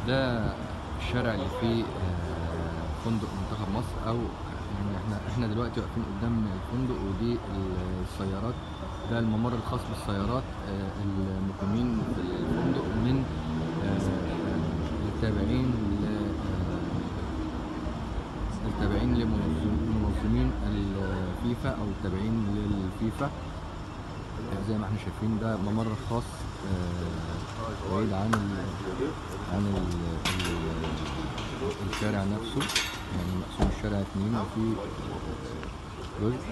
ده الشارع اللي فيه آه، فندق منتخب مصر او يعني احنا احنا دلوقتي واقفين قدام الفندق ودي السيارات ده الممر الخاص بالسيارات آه، المقيمين في الفندق من آه، التابعين ل آه، التابعين لمنظمين الفيفا او التابعين للفيفا زي ما احنا شايفين ده ممر خاص آه، بعيد عن ال عن ال ال الشارع نفسه يعني مقسوم الشارع اتنين وفي جزء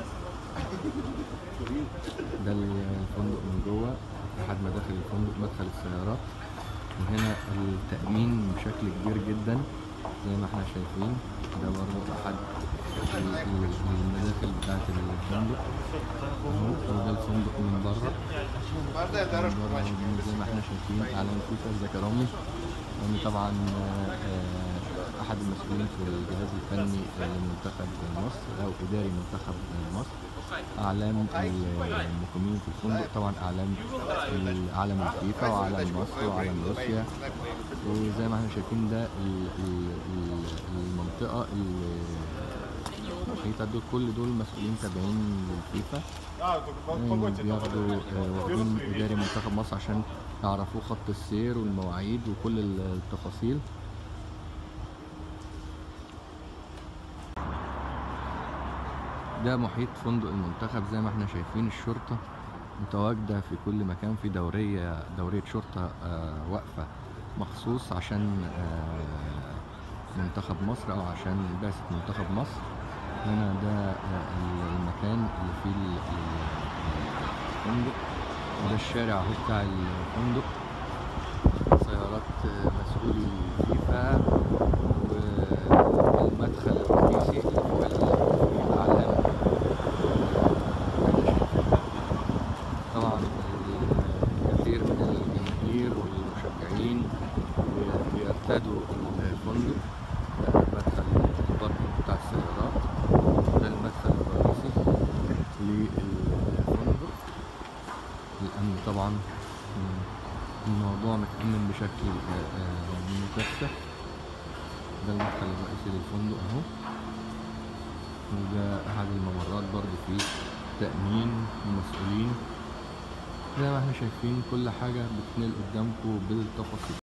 ده الفندق من جوه لحد ما داخل الفندق مدخل السيارات وهنا التأمين بشكل كبير جدا زي ما احنا شايفين ده برضه أحد ال- ال- المداخل بتاعت الفندق اهو وده الفندق من بره من بره زي ما احنا شايفين علم فيفا الزكرامي رامي طبعا آه، آه، احد المسؤولين في الجهاز الفني لمنتخب مصر او اداري منتخب مصر اعلام المقيمين في الفندق طبعا اعلام علم الفيفا وعلم مصر وعلم روسيا وزي ما احنا شايفين ده ال- ال- ال- المنطقه المحيطه دول كل دول مسؤولين تابعين للفيفا يعني بياخدوا آه، واخدين اداري منتخب مصر عشان يعرفوا خط السير والمواعيد وكل التفاصيل ده محيط فندق المنتخب زي ما احنا شايفين الشرطة متواجدة في كل مكان في دورية دورية شرطة آه، واقفة مخصوص عشان آه، منتخب مصر أو عشان بعثة منتخب مصر هنا ده آه، المكان اللي فيه ال- ال- الفندق وده الشارع اهو بتاع الفندق سيارات آه، مسؤولي فيفا والمدخل الرئيسي اللي فوق ال- الأعلام طبعا الكثير من الجماهير والمشجعين بيرتادوا الفندق ده المدخل الباركنج بتاع السيارات ده المدخل الرئيسي للفندق الأمن طبعا مم، الموضوع متأمن بشكل آه، آه، مكثف ده المدخل الرئيسي للفندق اهو وده أحد الممرات برضو فيه تأمين ومسؤولين زي ما احنا شايفين كل حاجة بتنقل قدامكم بالتفاصيل